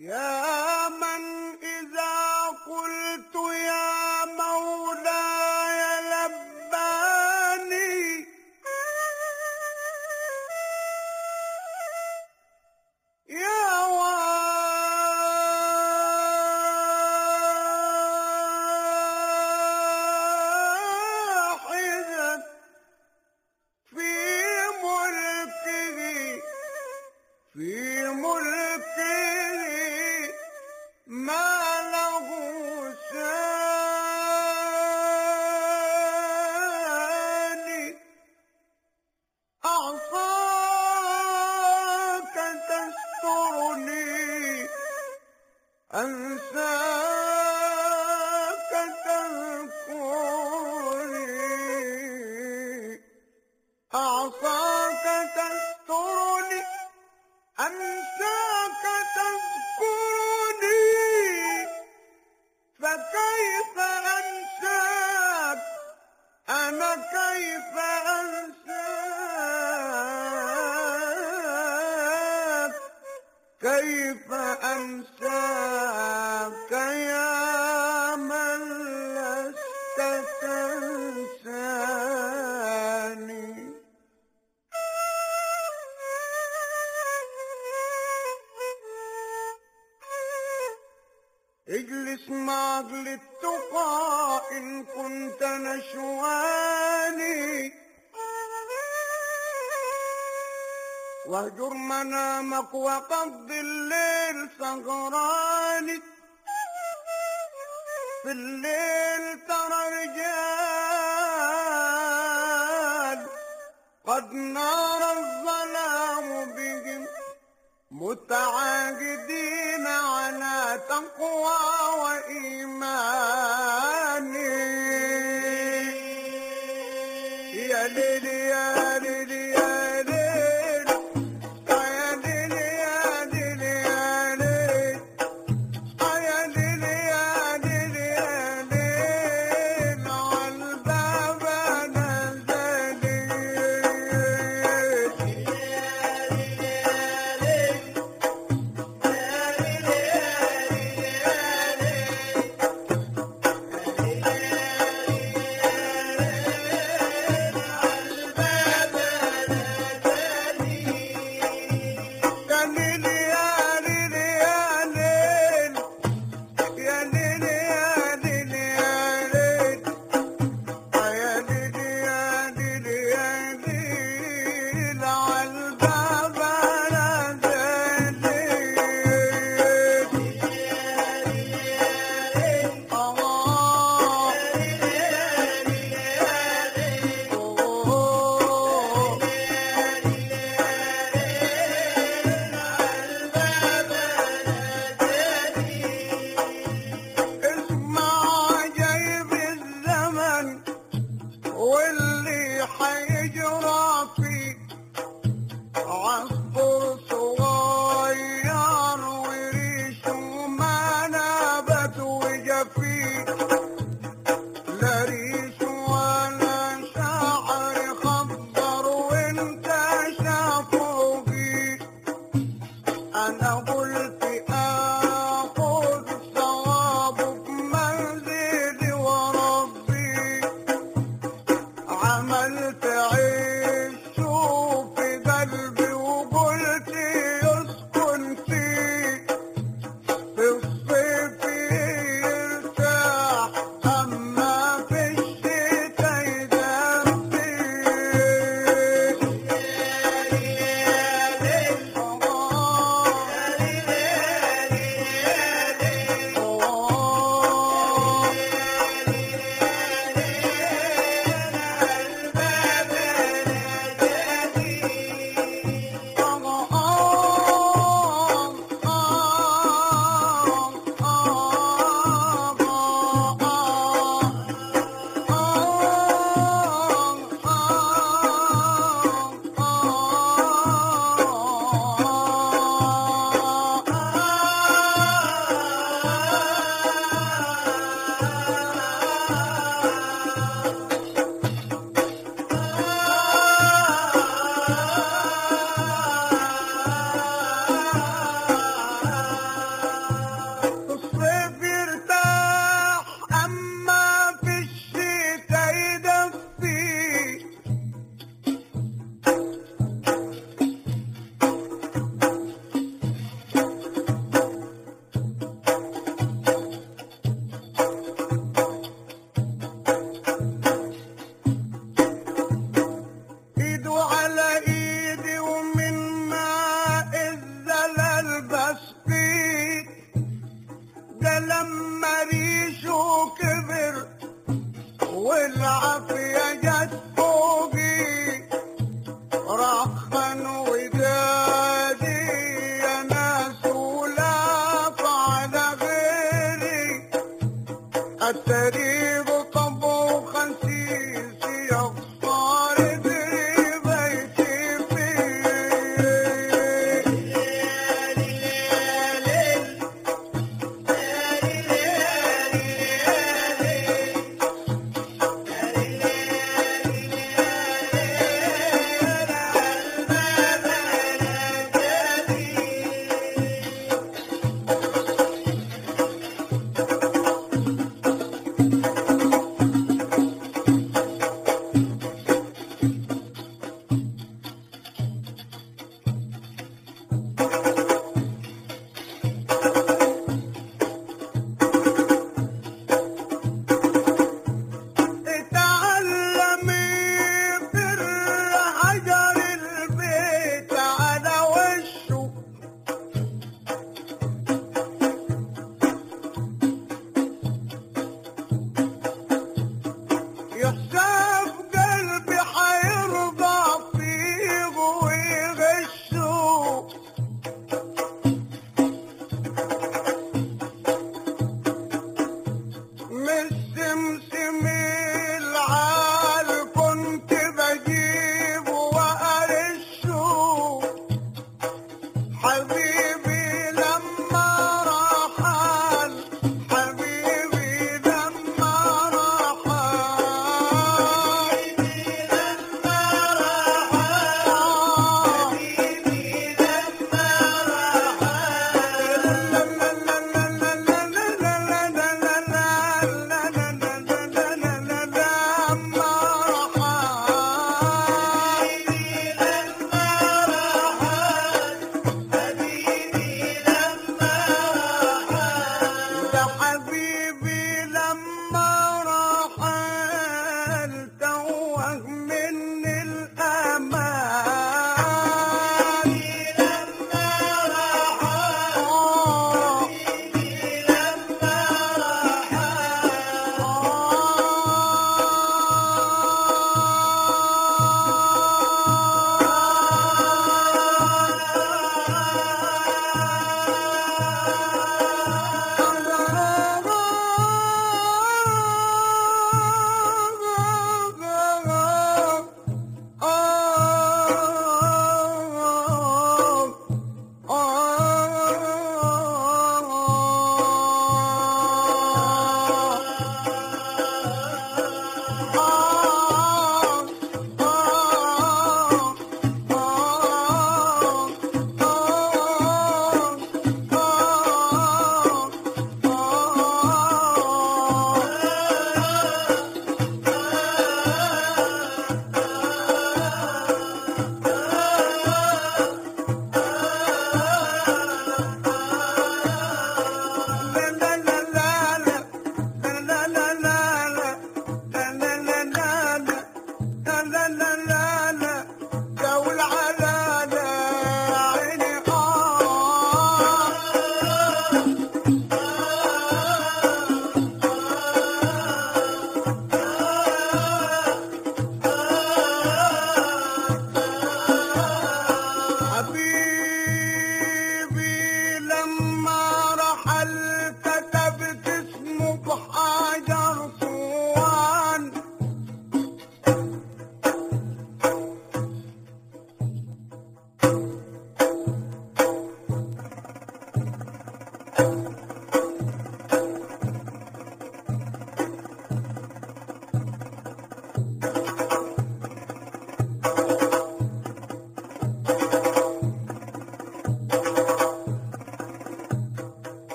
يا من إذا قلت يا مولاي لباني يا واحدا في ملكه في ملكه ما له ثاني أعصاك تسترني أنساك تذكرني أعصاك تسترني أنساك تذكرني فكيف أنساك أنا كيف أنساك كيف أنساك يا من لست تنساني اجلس مع أهل التقى إن كنت نشواني واهجر منامك وقضي الليل سهراني في الليل ترى رجال قد نار الظلام بهم متعاقدين على تقوى وإيمان يا ليل يا ليل يا ليل يا ليل يا ليل يا ليل يا ليل يا ليل يا ليل عالباب نزل يا ليل يا ليل يا ليل يا ليل يا ليل يا ليل يا ليل يا ليل يا ليل عالباب نزل اسمع جايب الزمن واللي حيجرى فيه عصفور صغير وريشه ما نبت وجفيه لا ريش ولا شعر خضر وانت شافوا بيه انا قلت اخذ ثواب منزلي وربي عملت عيش في قلبي وقلت يسكن فيه في الصيف يرتاح اما في الشتاء يدفي والعافية جت فوقي رخن ودادي يا ناس ولاف على غيري الطريق طبوخ سيسي يخسر دري بيتي فيه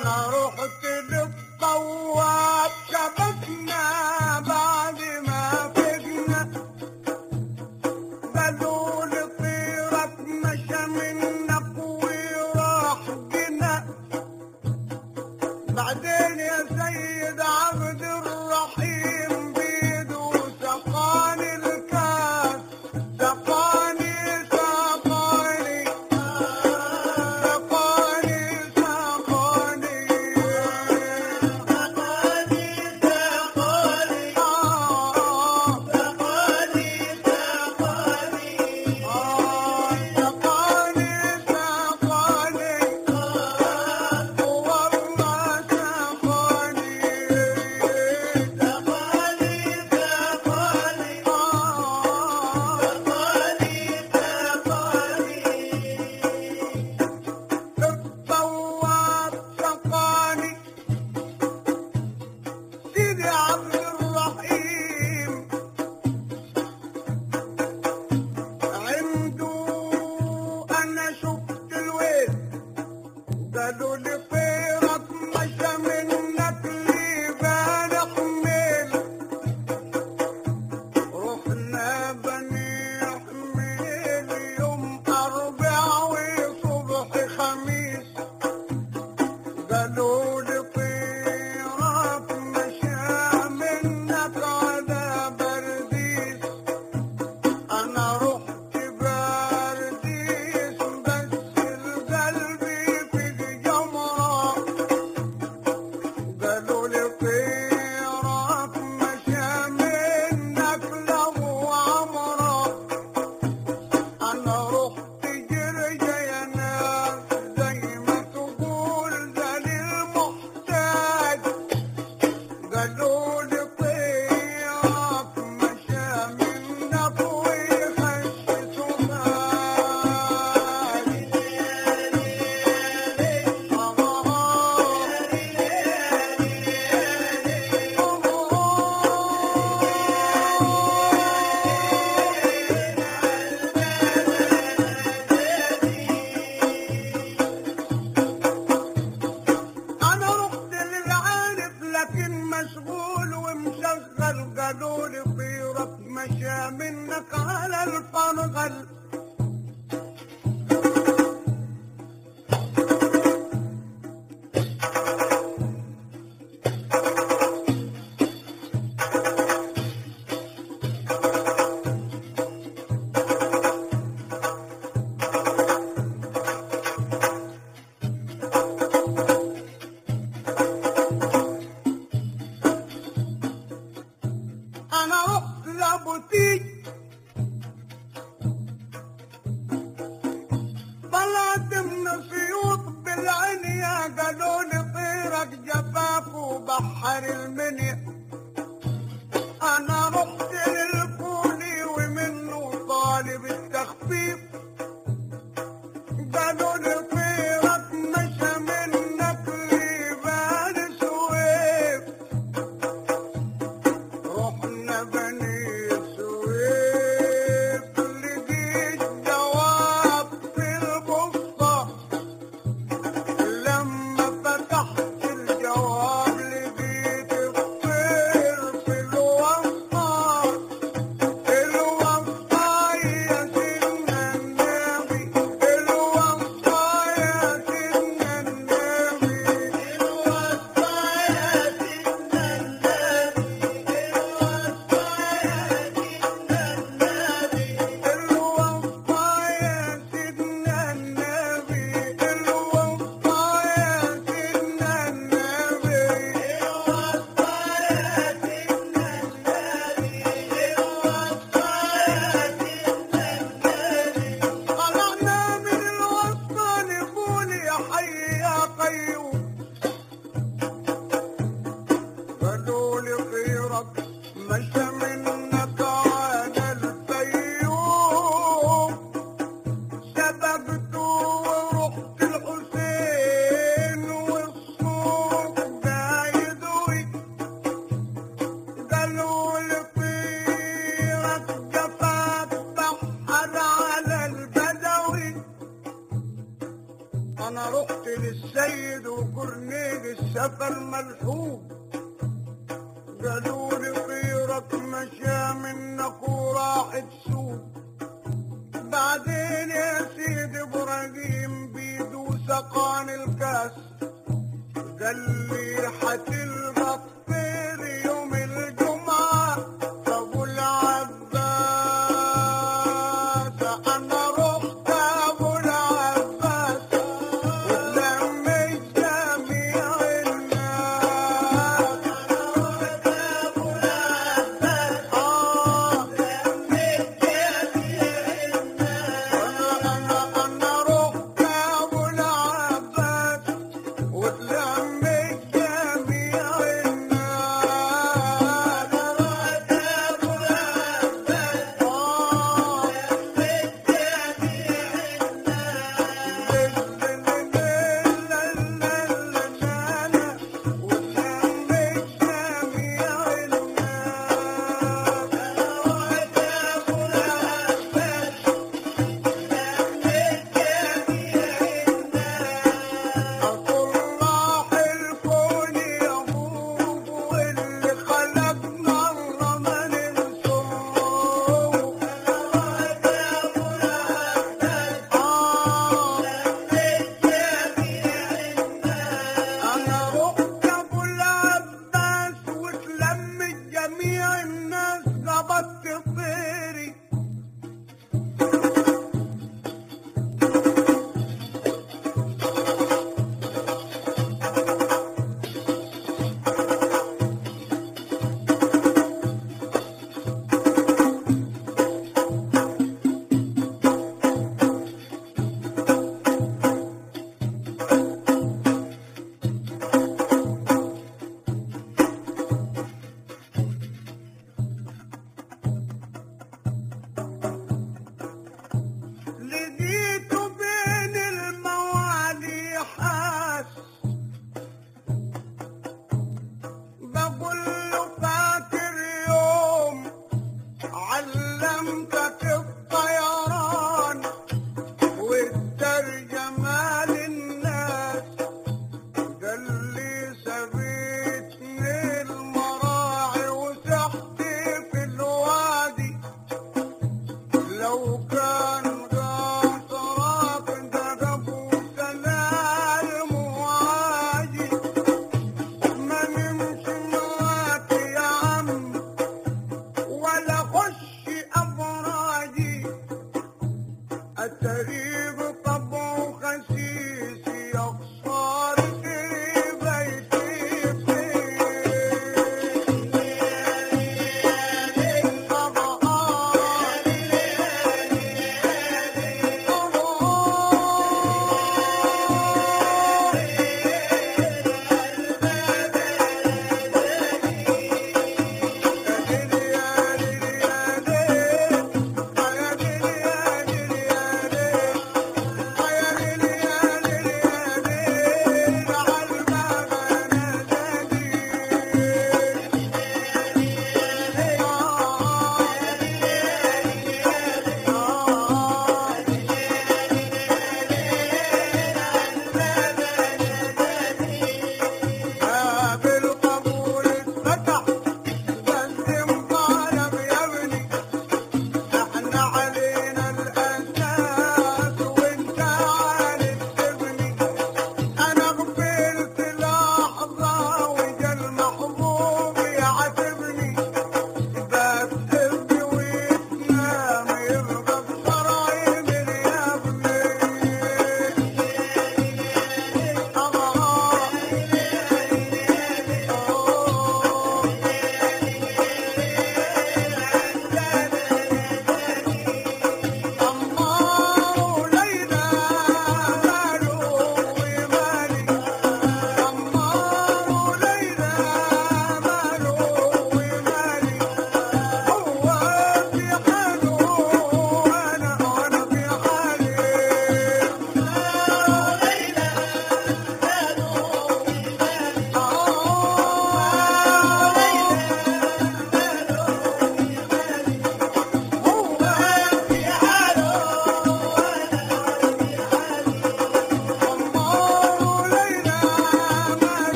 انا رحت للطواب شبكنا بعد ما فقنا قالوا لي طيرك مشى منك وراح جنا بعدين يا سيد عبد الرحيم بيده سقاني الكاس سقاني سقاني سقاني سقاني سقاني سقاني آه سقاني سقاني آه سقاني سقاني والله سقاني سقاني سقاني الطواب سقاني سيدي عبد الرحيم عنده انا شفت الويل قالوا لي طيرك مشى منك لبان حميل رحنا بني حميل يوم أربع وصبح خميس قالوا لي طيرك مشى منك على برديس أنا رحت برديس بس القلب في جمرة قالوا لي طيرك مشى منك لو عمرة أنا رحت جرجة يا ناس زي ما تقول ده للمحتاج قالوا لي طيرك مشى منك ويخش سماج انا رحت للعارف لكن مشغول ومشغل قالوا لي طيرك مشى منك على الفرغل انا رحت لابوتيك طلعت من سيوط بالعنيا قالوا لي طيرك جفاف وبحر المنيا انا رحت للكولي ومنه طالب التخفيف قالوا لي طيرك مشى منك لبان سويف رحنا بني سويف لقيت جواب في البسطة لما فتحت الجواب لقيت الطير سيد وكورنيج السفر ملحوب قالوا لي طيرك مشى منك وراح تسوق بعدين يا سيد ابراهيم بيدو سقان الكاس قال لي حتل